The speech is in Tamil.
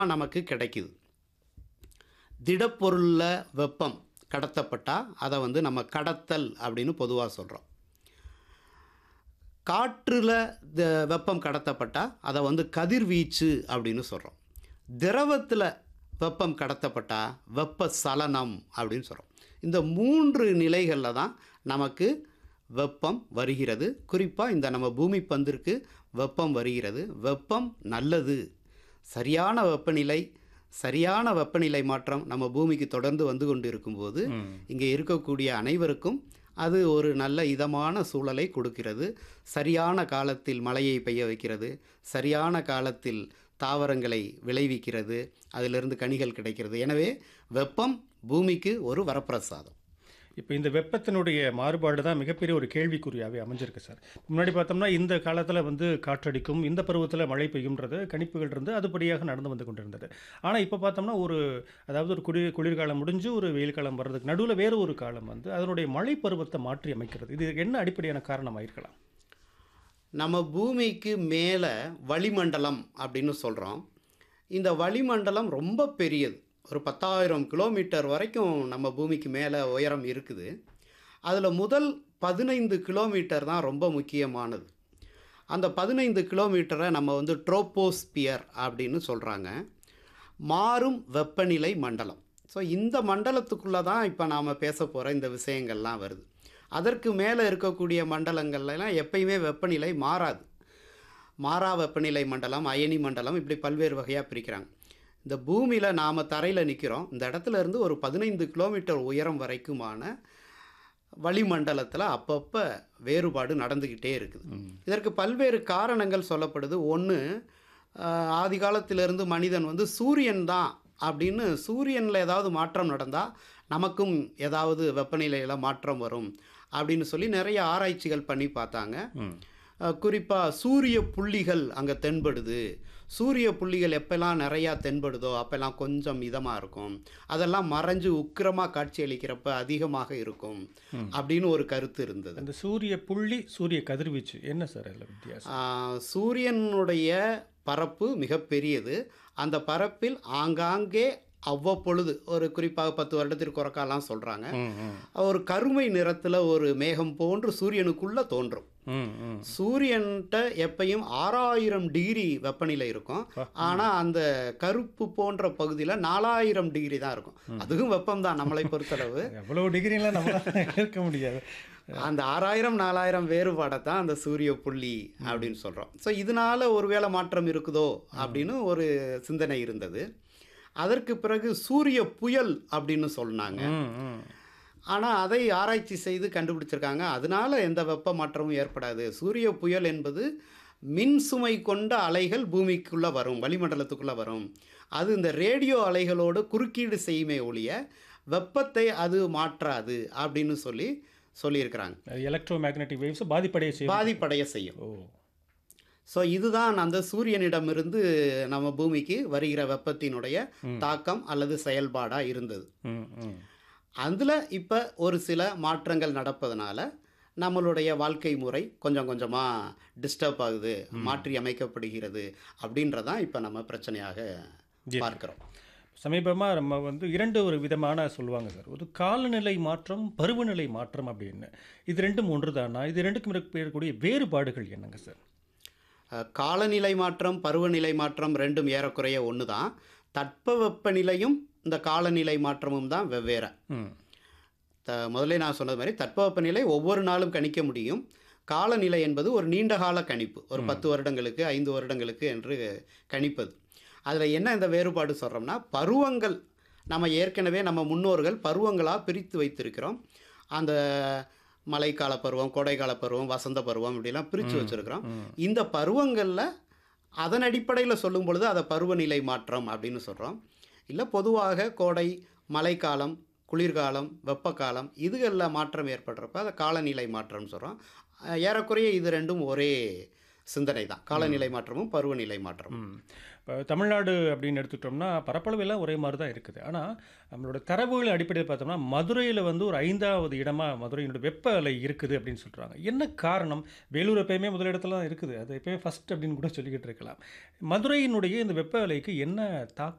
நமக்கு கிடைக்குது திடப்பொருளில் வெப்பம் கடத்தப்பட்டால் அதை வந்து நம்ம கடத்தல் அப்படின்னு பொதுவாக சொல்கிறோம் காற்றில் த வெப்பம் கடத்தப்பட்டால் அதை வந்து கதிர்வீச்சு அப்படின்னு சொல்கிறோம் திரவத்தில் வெப்பம் கடத்தப்பட்டால் வெப்ப சலனம் அப்படின்னு சொல்கிறோம் இந்த மூன்று நிலைகளில் தான் நமக்கு வெப்பம் வருகிறது குறிப்பாக இந்த நம்ம பூமி பந்திற்கு வெப்பம் வருகிறது வெப்பம் நல்லது சரியான வெப்பநிலை சரியான வெப்பநிலை மாற்றம் நம்ம பூமிக்கு தொடர்ந்து வந்து கொண்டு இருக்கும்போது இங்கே இருக்கக்கூடிய அனைவருக்கும் அது ஒரு நல்ல இதமான சூழலை கொடுக்கிறது சரியான காலத்தில் மழையை பெய்ய வைக்கிறது சரியான காலத்தில் தாவரங்களை விளைவிக்கிறது அதிலிருந்து கனிகள் கிடைக்கிறது எனவே வெப்பம் பூமிக்கு ஒரு வரப்பிரசாதம் இப்போ இந்த வெப்பத்தினுடைய மாறுபாடு தான் மிகப்பெரிய ஒரு கேள்விக்குறியாகவே அமைஞ்சிருக்கு சார் முன்னாடி பார்த்தோம்னா இந்த காலத்தில் வந்து காற்றடிக்கும் இந்த பருவத்தில் மழை பெய்யும்ன்றது கணிப்புகள் இருந்து அதுபடியாக நடந்து வந்து கொண்டிருந்தது ஆனால் இப்போ பார்த்தோம்னா ஒரு அதாவது ஒரு குளிர் குளிர்காலம் முடிஞ்சு ஒரு வெயில் காலம் வர்றதுக்கு நடுவில் வேறு ஒரு காலம் வந்து அதனுடைய மழை பருவத்தை மாற்றி அமைக்கிறது இது என்ன அடிப்படையான காரணமாக இருக்கலாம் நம்ம பூமிக்கு மேலே வளிமண்டலம் அப்படின்னு சொல்கிறோம் இந்த வளிமண்டலம் ரொம்ப பெரியது ஒரு பத்தாயிரம் கிலோமீட்டர் வரைக்கும் நம்ம பூமிக்கு மேலே உயரம் இருக்குது அதில் முதல் பதினைந்து கிலோமீட்டர் தான் ரொம்ப முக்கியமானது அந்த பதினைந்து கிலோமீட்டரை நம்ம வந்து ட்ரோப்போஸ்பியர் அப்படின்னு சொல்கிறாங்க மாறும் வெப்பநிலை மண்டலம் ஸோ இந்த மண்டலத்துக்குள்ளே தான் இப்போ நாம் பேச போகிற இந்த விஷயங்கள்லாம் வருது அதற்கு மேலே இருக்கக்கூடிய மண்டலங்கள்லாம் எப்பயுமே வெப்பநிலை மாறாது மாறா வெப்பநிலை மண்டலம் அயனி மண்டலம் இப்படி பல்வேறு வகையாக பிரிக்கிறாங்க இந்த பூமியில் நாம் தரையில் நிற்கிறோம் இந்த இடத்துல இருந்து ஒரு பதினைந்து கிலோமீட்டர் உயரம் வரைக்குமான வளிமண்டலத்தில் அப்பப்போ வேறுபாடு நடந்துக்கிட்டே இருக்குது இதற்கு பல்வேறு காரணங்கள் சொல்லப்படுது ஒன்று ஆதி காலத்திலிருந்து மனிதன் வந்து சூரியன் தான் அப்படின்னு சூரியனில் ஏதாவது மாற்றம் நடந்தால் நமக்கும் ஏதாவது வெப்பநிலையில் மாற்றம் வரும் அப்படின்னு சொல்லி நிறைய ஆராய்ச்சிகள் பண்ணி பார்த்தாங்க குறிப்பாக சூரிய புள்ளிகள் அங்கே தென்படுது சூரிய புள்ளிகள் எப்பெல்லாம் நிறையா தென்படுதோ அப்போல்லாம் கொஞ்சம் இதமாக இருக்கும் அதெல்லாம் மறைஞ்சு உக்கிரமாக காட்சியளிக்கிறப்ப அதிகமாக இருக்கும் அப்படின்னு ஒரு கருத்து இருந்தது அந்த சூரிய புள்ளி சூரிய கதிர்வீச்சு என்ன சார் அதில் வித்தியாசம் ஆஹ், சூரியனுடைய பரப்பு மிகப்பெரியது அந்த பரப்பில் ஆங்காங்கே அவ்வப்பொழுது ஒரு குறிப்பாக பத்து வருடத்திற்கு ஒருக்காலாம் சொல்கிறாங்க ம் ம் ஒரு கருமை நிறத்தில் ஒரு மேகம் போன்று சூரியனுக்குள்ளே தோன்றும் ம் ம் சூரியன்கிட்ட எப்பயும் ஆறாயிரம் டிகிரி வெப்பநிலை இருக்கும் ஆனால் அந்த கருப்பு போன்ற பகுதியில் நாலாயிரம் டிகிரி தான் இருக்கும் அதுவும் வெப்பம் தான் நம்மளை பொறுத்தளவு எவ்வளோ டிகிரிலாம் நம்மளால இருக்க முடியாது அந்த ஆறாயிரம் நாலாயிரம் வேறுபாடை தான் அந்த சூரிய புள்ளி அப்படின்னு சொல்கிறோம் ஸோ இதனால ஒருவேளை மாற்றம் இருக்குதோ அப்படின்னு ஒரு சிந்தனை இருந்தது அதற்கு பிறகு சூரிய புயல் அப்படின்னு சொன்னாங்க ம் ம் ஆனால் அதை ஆராய்ச்சி செய்து கண்டுபிடிச்சிருக்காங்க அதனால எந்த வெப்ப மாற்றமும் ஏற்படாது சூரிய புயல் என்பது மின் சுமை கொண்ட அலைகள் பூமிக்குள்ளே வரும் வளிமண்டலத்துக்குள்ளே வரும் அது இந்த ரேடியோ அலைகளோடு குறுக்கீடு செய்யுமே ஒழிய வெப்பத்தை அது மாற்றாது அப்படின்னு சொல்லி சொல்லியிருக்கிறாங்க எலக்ட்ரோ மேக்னெட்டிக் வேவ்ஸ் பாதிப்படைய செய்யும் பாதிப்படைய செய்யும் ஓ ஸோ இதுதான் அந்த சூரியனிடமிருந்து நம்ம பூமிக்கு வருகிற வெப்பத்தினுடைய தாக்கம் அல்லது செயல்பாடாக இருந்தது ம் ம் அதில் இப்போ ஒரு சில மாற்றங்கள் நடப்பதனால நம்மளுடைய வாழ்க்கை முறை கொஞ்சம் கொஞ்சமாக டிஸ்டர்ப் ஆகுது மாற்றி அமைக்கப்படுகிறது அப்படின்றதான் இப்போ நம்ம பிரச்சனையாக பார்க்குறோம் சமீபமாக நம்ம வந்து இரண்டு ஒரு விதமான சொல்லுவாங்க சார் ஒரு காலநிலை மாற்றம் பருவநிலை மாற்றம் அப்படின்னு இது ரெண்டும் ஒன்று தானா இது ரெண்டுக்கும் இருக்கக்கூடிய வேறுபாடுகள் என்னங்க சார் அஹ், காலநிலை மாற்றம் பருவநிலை மாற்றம் ரெண்டும் ஏறக்குறைய ஒன்று தான் தட்பவெப்பநிலையும் இந்த காலநிலை மாற்றமும் தான் வெவ்வேறு ம் த முதல்ல நான் சொன்னது மாதிரி தட்பவெப்பநிலை ஒவ்வொரு நாளும் கணிக்க முடியும் காலநிலை என்பது ஒரு நீண்ட கால கணிப்பு ஒரு பத்து வருடங்களுக்கு ஐந்து வருடங்களுக்கு என்று கணிப்பது அதில் என்ன இந்த வேறுபாடு சொல்கிறோம்னா பருவங்கள் நம்ம ஏற்கனவே நம்ம முன்னோர்கள் பருவங்களாக பிரித்து வைத்திருக்கிறோம் அந்த மழைக்கால பருவம் கோடைக்கால பருவம் வசந்த பருவம் இப்படிலாம் பிரித்து வச்சுருக்கிறோம் இந்த பருவங்களில் அதன் அடிப்படையில் சொல்லும் பொழுது அதை பருவநிலை மாற்றம் அப்படின்னு சொல்கிறோம் இல்லை பொதுவாக கோடை மழைக்காலம் குளிர்காலம் வெப்பக்காலம் இதுகளில் மாற்றம் ஏற்படுறப்ப அதை காலநிலை மாற்றம்னு சொல்கிறோம் ஏறக்குறைய இது ரெண்டும் ஒரே சிந்தனை தான் காலநிலை மாற்றமும் பருவநிலை மாற்றமும் ம். இப்போ தமிழ்நாடு அப்படின்னு எடுத்துக்கிட்டோம்னா பரப்பளவு எல்லாம் ஒரே மாதிரி தான் இருக்குது ஆனால் நம்மளோட தரவுகள் அடிப்படையில் பார்த்தோம்னா மதுரையில் வந்து ஒரு ஐந்தாவது இடமா மதுரையினுடைய வெப்ப அலை இருக்குது அப்படின்னு சொல்கிறாங்க என்ன காரணம் வேலூர் எப்பயுமே முதல் இடத்துல தான் இருக்குது அது எப்பயுமே ஃபர்ஸ்ட் அப்படின்னு கூட சொல்லிக்கிட்டு இருக்கலாம் மதுரையினுடைய இந்த வெப்ப அலைக்கு என்ன தாக்கம்